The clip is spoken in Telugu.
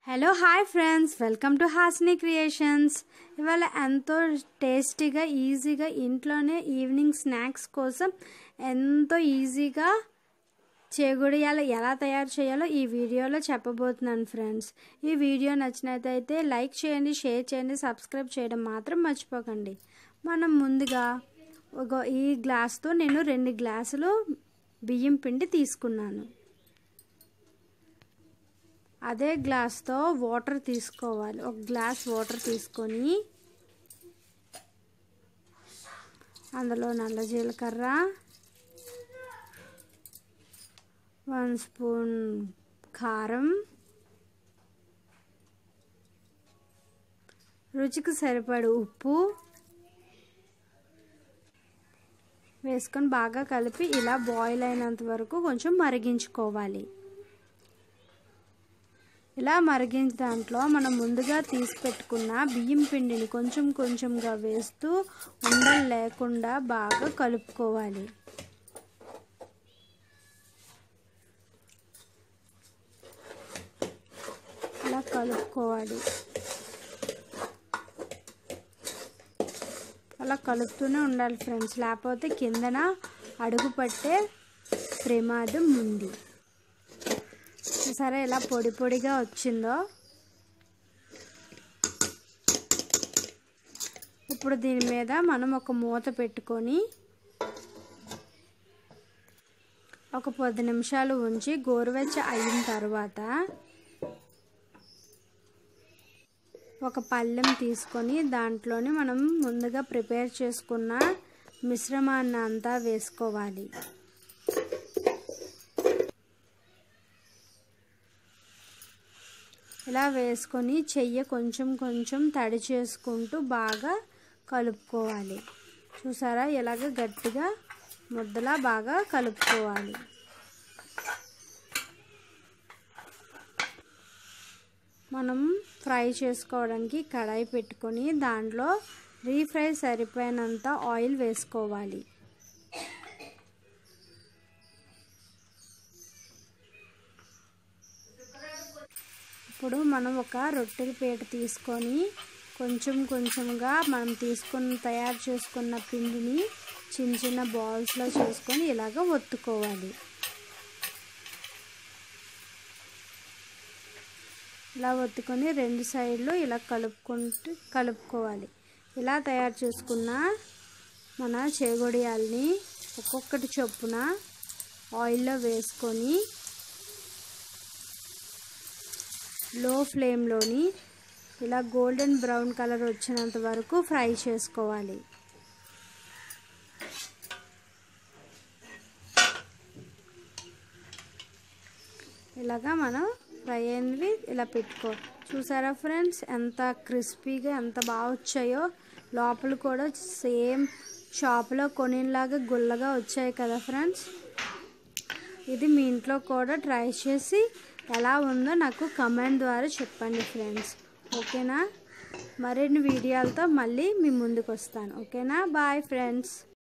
hello hi friends welcome to Hasni creations ఇవాళ ఎంతో టేస్టీగా ఈజీగా ఇంట్లోనే ఈవినింగ్ స్నాక్స్ కోసం ఎంతో ఈజీగా చేగుడియాలు ఎలా తయారు చేయాలో ఈ వీడియోలో చెప్పబోతున్నాను ఫ్రెండ్స్ ఈ వీడియో నచ్చినట్లయితే లైక్ చేయండి షేర్ చేయండి సబ్స్క్రైబ్ చేయడం మాత్రం మర్చిపోకండి మనం ముందుగా ఒక ఈ గ్లాస్తో నేను రెండు గ్లాసులు బియ్యం పిండి తీసుకున్నాను అదే గ్లాస్తో వాటర్ తీసుకోవాలి ఒక గ్లాస్ వాటర్ తీసుకొని అందులో నల్ల జీలకర్ర వన్ స్పూన్ కారం రుచికి సరిపడు ఉప్పు వేసుకొని బాగా కలిపి ఇలా బాయిల్ అయినంత వరకు కొంచెం మరిగించుకోవాలి ఇలా మరిగించిన దాంట్లో మనం ముందుగా తీసి పెట్టుకున్న బియ్యం పిండిని కొంచెం కొంచెంగా వేస్తూ ఉండలు లేకుండా బాగా కలుపుకోవాలి ఇలా కలుపుకోవాలి అలా కలుపుతూనే ఉండాలి ఫ్రెండ్స్ లేకపోతే కిందన అడుగు పట్టే ప్రమాదం ఉంది సరే ఇలా పొడి పొడిగా వచ్చిందో ఇప్పుడు దీని మీద మనం ఒక మూత పెట్టుకొని ఒక పది నిమిషాలు ఉంచి గోరువెచ్చ అయిన తర్వాత ఒక పళ్ళెం తీసుకొని దాంట్లోని మనం ముందుగా ప్రిపేర్ చేసుకున్న మిశ్రమాన్ని అంతా వేసుకోవాలి ఇలా వేసుకొని చెయ్యి కొంచెం కొంచెం తడి చేసుకుంటూ బాగా కలుపుకోవాలి చూసారా ఇలాగ గట్టిగా ముద్దలా బాగా కలుపుకోవాలి మనం ఫ్రై చేసుకోవడానికి కడాయి పెట్టుకొని దాంట్లో రీఫ్రై సరిపోయినంత ఆయిల్ వేసుకోవాలి ఇప్పుడు మనం ఒక రొట్టెల పీట తీసుకొని కొంచెం కొంచెంగా మనం తీసుకున్న తయారు చేసుకున్న పిండిని చిన్న చిన్న బాల్స్లో చేసుకొని ఇలాగ ఒత్తుకోవాలి ఇలా ఒత్తుకొని రెండు సైడ్లు ఇలా కలుపుకుంటూ కలుపుకోవాలి ఇలా తయారు చేసుకున్న మన చేగొడియాల్ని ఒక్కొక్కటి చొప్పున ఆయిల్లో వేసుకొని లో ఫ్లేమ్లోని ఇలా గోల్డెన్ బ్రౌన్ కలర్ వచ్చినంత వరకు ఫ్రై చేసుకోవాలి ఇలాగా మనం ఫ్రై అయినవి ఇలా పెట్టుకో చూసారా ఫ్రెండ్స్ ఎంత క్రిస్పీగా ఎంత బాగా వచ్చాయో లోపల కూడా సేమ్ షాప్లో కొనిలాగా గుల్లగా వచ్చాయి కదా ఫ్రెండ్స్ ఇది మీ ఇంట్లో కూడా ట్రై చేసి ఎలా ఉందో నాకు కమెంట్ ద్వారా చెప్పండి ఫ్రెండ్స్ ఓకేనా మరిన్ని వీడియోలతో మళ్ళీ మీ ముందుకు వస్తాను ఓకేనా బాయ్ ఫ్రెండ్స్